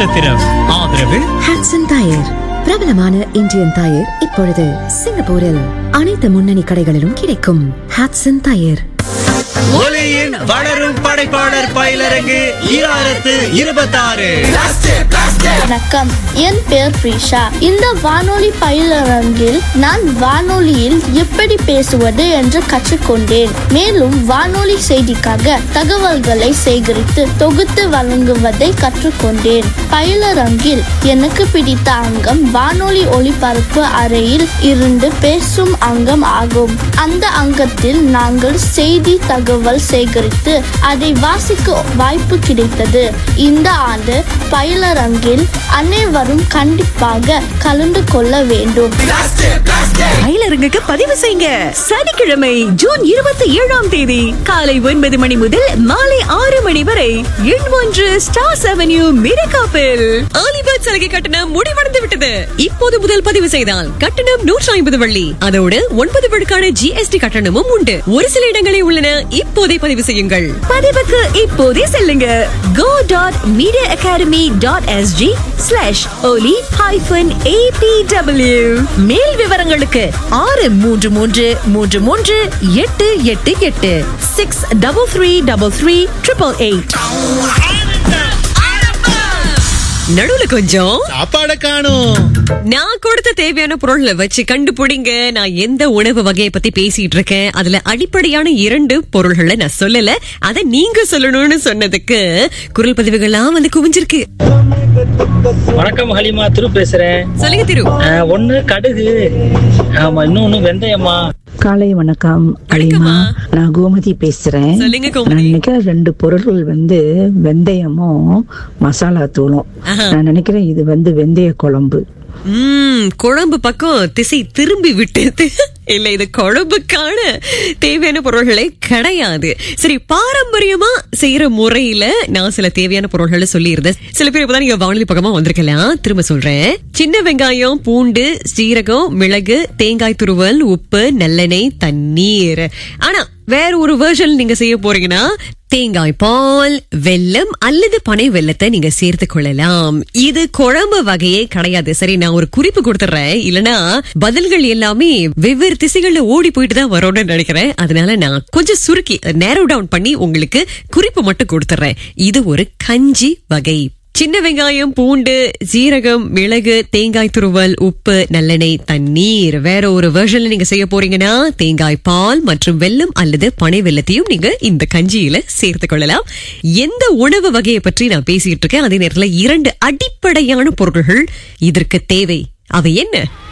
நட்சத்திரம் ஆதரவு ஹாட்சன் டயர் பிரபலமான இந்தியன் டயர் இப்பொழுது சிங்கப்பூரில் அனைத்து முன்னணி கடைகளிலும் கிடைக்கும் ஹாட்சன் டயர் ஒலியின் வளரும் படைப்பாளர் பயிலரங்கு ஈராயிரத்து இருபத்தாறு வணக்கம் என் பெயர் பிரீஷா இந்த வானொலி பயிலரங்கில் நான் வானொலியில் எப்படி பேசுவது என்று கற்றுக்கொண்டேன் மேலும் வானொலி செய்திக்காக தகவல்களை சேகரித்து தொகுத்து வழங்குவதை கற்றுக்கொண்டேன் பயிலரங்கில் எனக்கு பிடித்த அங்கம் வானொலி ஒளிபரப்பு அறையில் இருந்து பேசும் அங்கம் ஆகும் அந்த அங்கத்தில் நாங்கள் செய்தி தகவல் சேகரித்து அதை வாசிக்க வாய்ப்பு கிடைத்தது இந்த ஆண்டு பயிலரங்கில் அனைவரும் கண்டிப்பாக கலந்து கொள்ள வேண்டும் பயிலரங்குக்கு பதிவு செய்யுங்க சனிக்கிழமை ஜூன் இருபத்தி ஏழாம் தேதி காலை ஒன்பது மணி முதல் மாலை ஆறு மணி வரை எண் ஒன்று ஸ்டார்ஸ் அவென்யூ மிரகாப்பில் ஏர்லிபர்ட் சலுகை கட்டணம் முடிவடைந்து விட்டது இப்போது முதல் பதிவு செய்தால் கட்டணம் நூற்றி ஐம்பது வள்ளி அதோடு ஒன்பது விழுக்கான ஜிஎஸ்டி கட்டணமும் உண்டு ஒரு சில இடங்களே உள்ளன இப்போதே பதிவு செய்யுங்கள் பதிவுக்கு இப்போதே செல்லுங்க go dot media academy dot SG slash Oli hyphen ABW மேல் விவரங்களுக்கு ஆறு மூன்று மூன்று மூன்று மூன்று எட்டு எட்டு எட்டு six double three double three triple eight நடுவுல கொஞ்சம் சாப்பாட காணும் நான் கொடுத்த தேவையான பொருள்களை வச்சு கண்டுபிடிங்க நான் எந்த உணவு வகையை பத்தி பேசிட்டு இருக்கேன் அதுல அடிப்படையான இரண்டு பொருள்களை நான் சொல்லல அத நீங்க சொல்லணும்னு சொன்னதுக்கு குரல் பதிவுகள்லாம் வந்து குவிஞ்சிருக்கு வணக்கம் ஹலிமா திரு பேசுறேன் சொல்லுங்க திரு அஹ், ஒண்ணு கடுகு ஆமா இன்னொன்னு வெந்தயமா காலை வணக்கம் அலிமா வணக்கம்மா. நான் கோமதி பேசுறேன் சொல்லுங்க நான் கோமதி நினைக்கிறேன் ரெண்டு பொருள்கள் வந்து வெந்தயமும் மசாலா தூளும் ஆஹா. நான் நினைக்கிறேன் இது வந்து வெந்தய குழம்பு உம் குழம்பு பக்கம் திசை திரும்பி விட்டது இல்ல இது குழம்புக்கான தேவையான பொருள்களே கிடையாது சரி பாரம்பரியமா செய்யற முறையில நான் சில தேவையான பொருள்களை சொல்லியிருந்தேன் சில பேர் இப்பதான் நீங்க வானொலி பக்கமா வந்திருக்கலாம் திரும்ப சொல்றேன் சின்ன வெங்காயம் பூண்டு சீரகம் மிளகு தேங்காய் துருவல் உப்பு நல்லெண்ணெய் தண்ணீர் ஆனா வேற ஒரு வெர்ஷன் நீங்க செய்ய போறீங்கன்னா தேங்காய் பால் வெல்லம் அல்லது பனை வெல்லத்தை நீங்க சேர்த்து கொள்ளலாம் இது குழம்பு வகையே கிடையாது சரி நான் ஒரு குறிப்பு கொடுத்துறேன் இல்லனா பதில்கள் எல்லாமே வெவ்வேறு திசைகள்ல ஓடி போயிட்டு தான் வரும்னு நினைக்கிறேன் அதனால நான் கொஞ்சம் சுருக்கி நேரோ டவுன் பண்ணி உங்களுக்கு குறிப்பு மட்டும் கொடுத்துறேன் இது ஒரு கஞ்சி வகை சின்ன வெங்காயம் பூண்டு சீரகம் மிளகு தேங்காய் துருவல் உப்பு நல்லெண்ணெய் தண்ணீர் வேற ஒரு வெர்ஷன்ல நீங்க செய்ய போறீங்கன்னா தேங்காய் பால் மற்றும் வெல்லம் அல்லது பனை வெல்லத்தையும் நீங்க இந்த கஞ்சியில சேர்த்து கொள்ளலாம் எந்த உணவு வகையை பற்றி நான் பேசிட்டு இருக்கேன் அதே நேரத்துல இரண்டு அடிப்படையான பொருள்கள் இதற்கு தேவை அவை என்ன